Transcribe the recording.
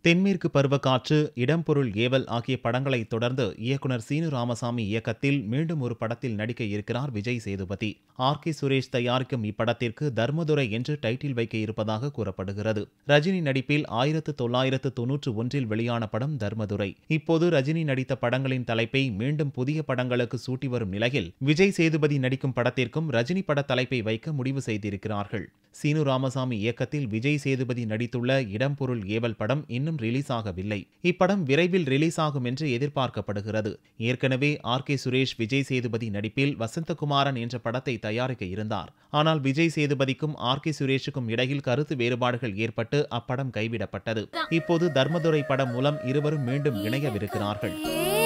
தென்மேற்கு பருவக்காற்று இடம்பொருள் ஏவல் ஆகிய படங்களைத் தொடர்ந்து இயக்குனர் சீனு ராமசாமி இயக்கத்தில் மீண்டும் ஒரு படத்தில் நடிக்க இருக்கிறார் விஜய் சேதுபதி ஆர் கே சுரேஷ் தயாரிக்கும் இப்படத்திற்கு தர்மதுரை என்று டைட்டில் வைக்க இருப்பதாக கூறப்படுகிறது ரஜினி நடிப்பில் ஆயிரத்து தொள்ளாயிரத்து தொன்னூற்று ஒன்றில் வெளியான படம் தர்மதுரை இப்போது ரஜினி நடித்த படங்களின் தலைப்பை மீண்டும் புதிய படங்களுக்கு சூட்டி வரும் நிலையில் விஜய் சேதுபதி நடிக்கும் படத்திற்கும் ரஜினி பட தலைப்பை வைக்க முடிவு செய்திருக்கிறார்கள் சீனு ராமசாமி இயக்கத்தில் விஜய் சேதுபதி நடித்துள்ள இடம்பொருள் ஏவல் படம் இன்னும் ரிலீஸ் ஆகவில்லை இப்படம் விரைவில் ரிலீஸ் ஆகும் என்று எதிர்பார்க்கப்படுகிறது ஏற்கனவே ஆர் கே சுரேஷ் விஜய் சேதுபதி நடிப்பில் வசந்தகுமாரன் என்ற படத்தை தயாரிக்க இருந்தார் ஆனால் விஜய் சேதுபதிக்கும் ஆர் கே சுரேஷுக்கும் இடையில் கருத்து வேறுபாடுகள் ஏற்பட்டு அப்படம் கைவிடப்பட்டது இப்போது தர்மதுரை படம் மூலம் இருவரும் மீண்டும் இணையவிருக்கிறார்கள்